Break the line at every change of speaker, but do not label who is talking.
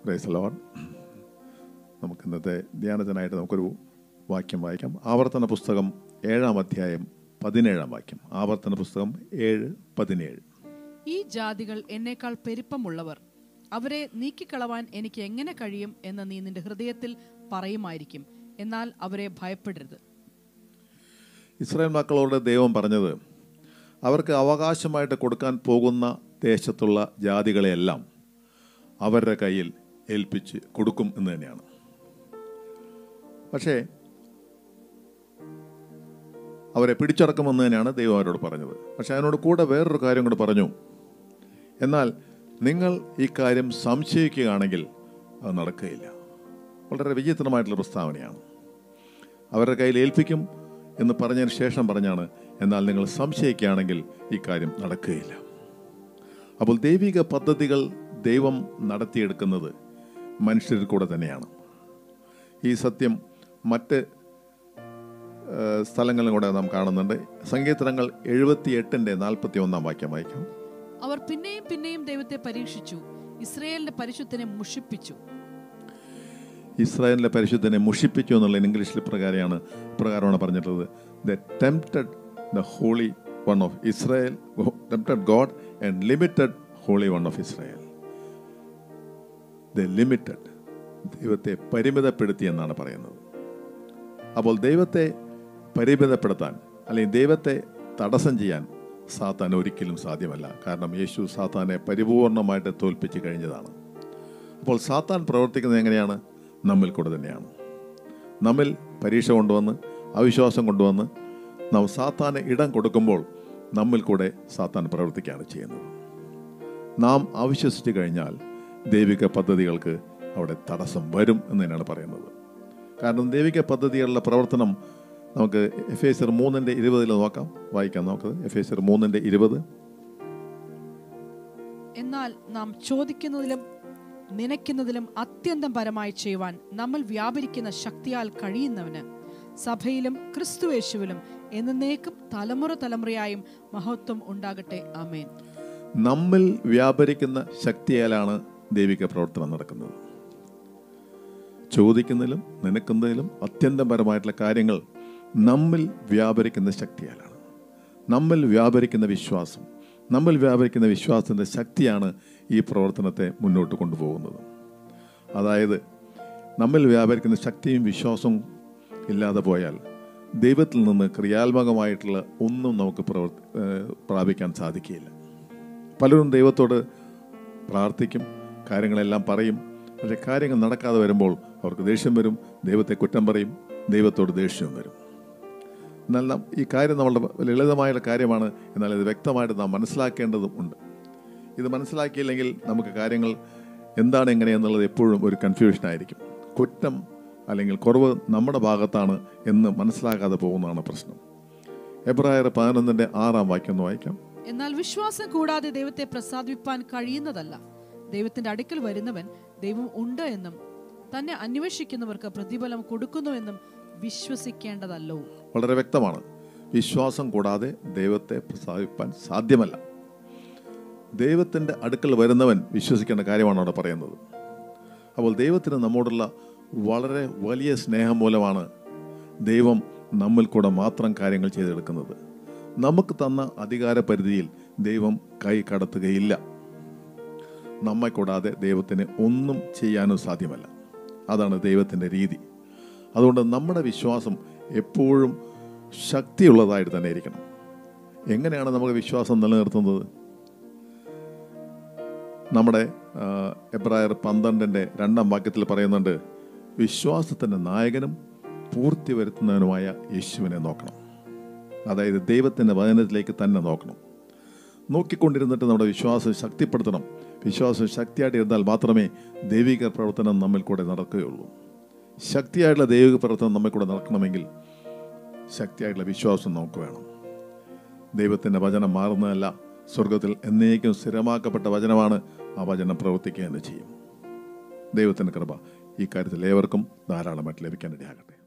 price loan നമുക്ക് ഇന്നത്തെ ധ്യാനത്തിനായിട്ട് നമുക്കൊരു വാക്യം വായിക്കാം ആവർത്തന പുസ്തകം ഏഴാം അധ്യായം പതിനേഴാം വാക്യം ആവർത്തന പുസ്തകം ഏഴ് പതിനേഴ്
ഈ ജാതികൾ എന്നേക്കാൾ പെരുപ്പമുള്ളവർ അവരെ നീക്കിക്കളവാൻ എനിക്ക് എങ്ങനെ കഴിയും എന്ന് നീ നിന്റെ ഹൃദയത്തിൽ പറയുമായിരിക്കും എന്നാൽ അവരെ ഭയപ്പെടരുത്
ഇസ്രായേൽ മക്കളോട് ദൈവം പറഞ്ഞത് അവർക്ക് അവകാശമായിട്ട് കൊടുക്കാൻ പോകുന്ന ദേശത്തുള്ള ജാതികളെയെല്ലാം അവരുടെ കയ്യിൽ ഏൽപ്പിച്ച് കൊടുക്കും എന്ന് തന്നെയാണ് പക്ഷേ അവരെ പിടിച്ചടക്കുമെന്ന് തന്നെയാണ് ദൈവം അവരോട് പറഞ്ഞത് പക്ഷെ അതിനോട് കൂടെ വേറൊരു കാര്യം കൂടെ പറഞ്ഞു എന്നാൽ നിങ്ങൾ ഈ കാര്യം സംശയിക്കുകയാണെങ്കിൽ അത് നടക്കുകയില്ല വളരെ വിചിത്രമായിട്ടുള്ള പ്രസ്താവനയാണ് അവരുടെ കയ്യിൽ ഏൽപ്പിക്കും എന്ന് പറഞ്ഞതിന് ശേഷം പറഞ്ഞാണ് എന്നാൽ നിങ്ങൾ സംശയിക്കുകയാണെങ്കിൽ ഈ കാര്യം നടക്കുകയില്ല അപ്പോൾ ദൈവിക പദ്ധതികൾ ദൈവം നടത്തിയെടുക്കുന്നത് മനുഷ്യരിൽ കൂടെ തന്നെയാണ് ഈ സത്യം മറ്റ് ആ, സ്ഥലങ്ങളിലും കൂടെ നാം കാണുന്നുണ്ട് സങ്കീർത്തനങ്ങൾ എഴുപത്തി എട്ടിൻ്റെ നാൽപ്പത്തി ഒന്നാം വാക്യം വായിക്കാം
അവർ പിന്നെയും പിന്നെയും ദൈവത്തെ പരീക്ഷിച്ചു ഇസ്രയേലിന്റെ പരിശുദ്ധനെ മുഷിപ്പിച്ചു
ഇസ്രായേലിന്റെ പരിശുദ്ധനെ മുഷിപ്പിച്ചു എന്നുള്ള ഇംഗ്ലീഷിൽ പ്രകാരമാണ് പ്രകാരമാണ് പറഞ്ഞിട്ടുള്ളത് the tempted the holy one of Israel tempted God and limited holy one of Israel the limited ദൈവത്തെ പരിമിതപ്പെടുത്തി എന്നാണ് പറയുന്നത് അപ്പോൾ ദൈവത്തെ പരിമിതപ്പെടുത്താൻ അല്ലെങ്കിൽ ദൈവത്തെ തടസ്സം ചെയ്യാൻ സാത്താൻ ഒരിക്കലും സാധ്യമല്ല കാരണം യേശു സാത്താനെ പരിപൂർണമായിട്ട് തോൽപ്പിച്ച് കഴിഞ്ഞതാണ് അപ്പോൾ സാത്താൻ പ്രവർത്തിക്കുന്നത് എങ്ങനെയാണ് നമ്മിൽ കൂടെ തന്നെയാണ് നമ്മിൽ പരീക്ഷ കൊണ്ടുവന്ന് അവിശ്വാസം കൊണ്ടുവന്ന് നാം സാത്താന് ഇടം കൊടുക്കുമ്പോൾ നമ്മിൽ കൂടെ സാത്താൻ പ്രവർത്തിക്കുകയാണ് ചെയ്യുന്നത് നാം അവിശ്വസിച്ച് കഴിഞ്ഞാൽ ദൈവിക പദ്ധതികൾക്ക് അവിടെ തടസ്സം വരും എന്ന് തന്നെയാണ് പറയുന്നത് കാരണം ദൈവിക പദ്ധതികളുടെ പ്രവർത്തനം നമുക്ക് എഫ് എസ് മൂന്നിൻ്റെ ഇരുപതിൽ നോക്കാം വായിക്കാം നോക്കുന്നത് എഫ് എസ് മൂന്നിൻ്റെ ഇരുപത്
എന്നാൽ നാം ചോദിക്കുന്നതിലും നനയ്ക്കുന്നതിലും അത്യന്തം പരമായി ചെയ്യുവാൻ നമ്മൾ വ്യാപരിക്കുന്ന ശക്തിയാൽ കഴിയുന്നവന് സഭയിലും ക്രിസ്തുവേശുവിലും എന്നേക്കും തലമുറ തലമുറയായും മഹത്വം ഉണ്ടാകട്ടെ ആമേൻ
നമ്മിൽ വ്യാപരിക്കുന്ന ശക്തിയാലാണ് ദൈവിക പ്രവർത്തനം നടക്കുന്നത് ചോദിക്കുന്നതിലും നനക്കുന്നതിലും അത്യന്തപരമായിട്ടുള്ള കാര്യങ്ങൾ നമ്മിൽ വ്യാപരിക്കുന്ന ശക്തിയാലാണ് നമ്മിൽ വ്യാപരിക്കുന്ന വിശ്വാസം നമ്മിൽ വ്യാപരിക്കുന്ന വിശ്വാസത്തിൻ്റെ ശക്തിയാണ് ഈ പ്രവർത്തനത്തെ മുന്നോട്ട് കൊണ്ടുപോകുന്നത് അതായത് നമ്മിൽ വ്യാപരിക്കുന്ന ശക്തിയും വിശ്വാസവും ഇല്ലാതെ പോയാൽ ദൈവത്തിൽ നിന്ന് ക്രിയാത്മകമായിട്ടുള്ള ഒന്നും നമുക്ക് പ്രവർത്തി ഏഹ് പ്രാപിക്കാൻ സാധിക്കുകയില്ല പലരും ദൈവത്തോട് പ്രാർത്ഥിക്കും കാര്യങ്ങളെല്ലാം പറയും പക്ഷെ കാര്യങ്ങൾ നടക്കാതെ വരുമ്പോൾ അവർക്ക് ദേഷ്യം വരും ദൈവത്തെ കുറ്റം പറയും ദൈവത്തോട് ദേഷ്യവും വരും എന്നാൽ നാം ഈ കാര്യം നമ്മളുടെ ലളിതമായുള്ള കാര്യമാണ് എന്നാൽ ഇത് വ്യക്തമായിട്ട് നാം മനസ്സിലാക്കേണ്ടതും ഉണ്ട് ഇത് മനസ്സിലാക്കിയില്ലെങ്കിൽ നമുക്ക് കാര്യങ്ങൾ എന്താണ് എങ്ങനെയെന്നുള്ളത് എപ്പോഴും ഒരു കൺഫ്യൂഷൻ ആയിരിക്കും കുറ്റം അല്ലെങ്കിൽ കുറവ് നമ്മുടെ ഭാഗത്താണ് എന്ന് മനസ്സിലാക്കാതെ പോകുന്നതാണ് പ്രശ്നം എബ്രായർ പതിനൊന്നിൻ്റെ ആറാം വാക്യം ഒന്ന് വായിക്കാം
എന്നാൽ വിശ്വാസം കൂടാതെ ദൈവത്തെ പ്രസാദിപ്പാൻ കഴിയുന്നതല്ല ദൈവത്തിന്റെ അടുക്കൽ വരുന്നവൻ ദൈവം ഉണ്ട് എന്നും തന്നെ അന്വേഷിക്കുന്നവർക്ക് പ്രതിഫലം കൊടുക്കുന്നുവെന്നും വിശ്വസിക്കേണ്ടതല്ലോ
വളരെ വ്യക്തമാണ് വിശ്വാസം കൂടാതെ ദൈവത്തെ പ്രസാദിപ്പാൻ സാധ്യമല്ല ദൈവത്തിൻ്റെ അടുക്കൽ വരുന്നവൻ വിശ്വസിക്കേണ്ട കാര്യമാണ് അവിടെ പറയുന്നത് അപ്പോൾ ദൈവത്തിന് നമ്മോടുള്ള വളരെ വലിയ സ്നേഹം മൂലമാണ് ദൈവം നമ്മിൽ കൂടെ മാത്രം കാര്യങ്ങൾ ചെയ്തെടുക്കുന്നത് നമുക്ക് തന്ന അധികാര പരിധിയിൽ ദൈവം കൈ കടത്തുകയില്ല നമ്മെ കൂടാതെ ദൈവത്തിന് ഒന്നും ചെയ്യാനും സാധ്യമല്ല അതാണ് ദൈവത്തിൻ്റെ രീതി അതുകൊണ്ട് നമ്മുടെ വിശ്വാസം എപ്പോഴും ശക്തിയുള്ളതായിട്ട് തന്നെ ഇരിക്കണം എങ്ങനെയാണ് നമുക്ക് വിശ്വാസം നിലനിർത്തുന്നത് നമ്മുടെ ആ, എബ്രായർ പന്ത്രണ്ടിൻ്റെ രണ്ടാം വാക്യത്തിൽ പറയുന്നുണ്ട് വിശ്വാസത്തിൻ്റെ നായകനും പൂർത്തി വരുത്തുന്നവനുമായ യേശുവിനെ നോക്കണം അതായത് ദൈവത്തിൻ്റെ വചനത്തിലേക്ക് തന്നെ നോക്കണം നോക്കിക്കൊണ്ടിരുന്നിട്ട് നമ്മുടെ വിശ്വാസം ശക്തിപ്പെടുത്തണം വിശ്വാസം ശക്തിയായിട്ട് ഇരുന്നാൽ മാത്രമേ ദൈവിക പ്രവർത്തനം നമ്മിൽ കൂടെ നടക്കുകയുള്ളൂ ശക്തിയായിട്ടുള്ള ദൈവിക പ്രവർത്തനം നമ്മിൽ കൂടെ നടക്കണമെങ്കിൽ ശക്തിയായിട്ടുള്ള വിശ്വാസം നമുക്ക് വേണം ദൈവത്തിൻ്റെ വചനം മാറുന്നതല്ല സ്വർഗത്തിൽ എന്നേക്കും സ്ഥിരമാക്കപ്പെട്ട വചനമാണ് ആ വചനം പ്രവർത്തിക്കുക എന്ന് ചെയ്യും ദൈവത്തിൻ്റെ കൃപ ഈ കാര്യത്തിൽ ഏവർക്കും ധാരാളമായിട്ട് ലഭിക്കാനിടയാകട്ടെ